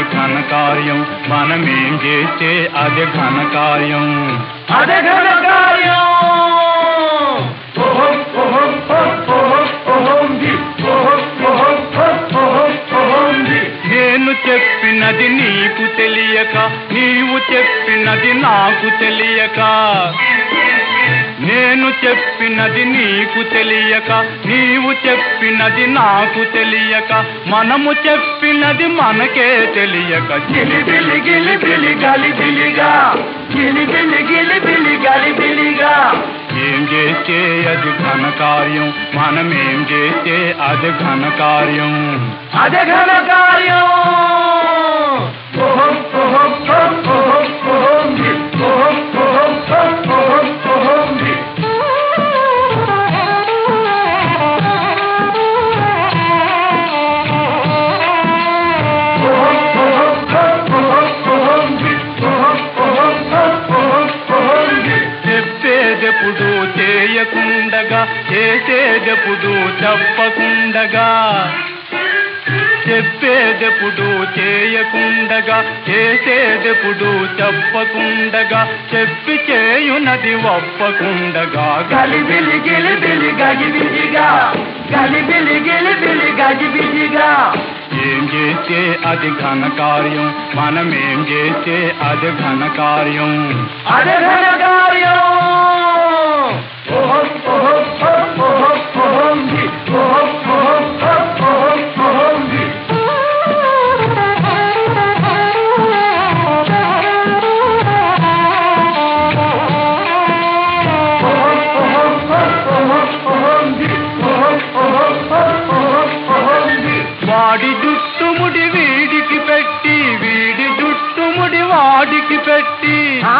ఘనకార్యం మనమేం చేస్తే అది ఘనకార్యం అదే ఘనకార్యం ఓహం ఓహం ఓహం ఓహం జి ఓహం ఓహం ఓహం ఓహం జి నేను చెప్పినది నీకు తెలియక నీవు చెప్పినది నాకు తెలియక నేను చెప్పినది నీకు తెలియక నీవు చెప్పినది నాకు తెలియక మనము చెప్పినది మనకే తెలియక గిలిబిలి గిలిబిలి గలిబిలిగా గిలిబిలి గిలిబిలి గలిబిలిగా ఏం చేస్తే అది ఘనకార్యం మనమేం చేస్తే అది ఘనకార్యం అదే ఘనకార్యం ఓహం ఓహం ఓహం ఓహం జి ఓహం ఓహం ఓహం ఓహం జి ఓహం ఓహం ఓహం ఓహం జి ఓహం ఓహం ఓహం ఓహం జి చెప్పేదెప్పుడు చేయకుండగా చేసేదెప్పుడు చెప్పకుండగా చెప్పేదెప్పుడు చేయకుండగా చేసేదెప్పుడు చెప్పకుండగా చెప్పి చేయునది ఒప్పకుండగా గలిబిలి గిలిబిలి గజిబిజిగా గలిబిలి గిలిబిలి గజిబిజిగా ఏం చేస్తే అది ఘనకార్యం మనమేం చేస్తే అది ఘనకార్యం అదే ఘనకార్యం ఓహం ఓహం ఓహం ఓహం జి ఓహం ఓహం ఓహం ఓహం జి ఓహం ఓహం ఓహం ఓహం జి ఓహం ఓహం ఓహం ఓహం జి వాడి జుట్టుముడి వీడికి పెట్టి వీడి జుట్టుముడి వాడికి పెట్టి ఆ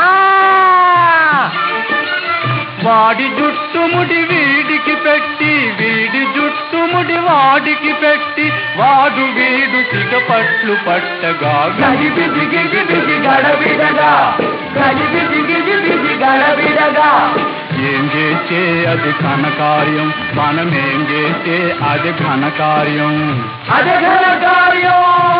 వాడి జుట్టుముడి వీడికి పెట్టి వీడి జుట్టుముడి వాడికి పెట్టి వాడు వీడు సిగపట్లు పట్టగా గజిబిజి గిజిబిజి గడబిడగా గజిబిజి గిజిబిజి గడబిడగా ఏం చేస్తే అది ఘనకార్యం మనమేం చేస్తే అది ఘనకార్యం అదే ఘనకార్యం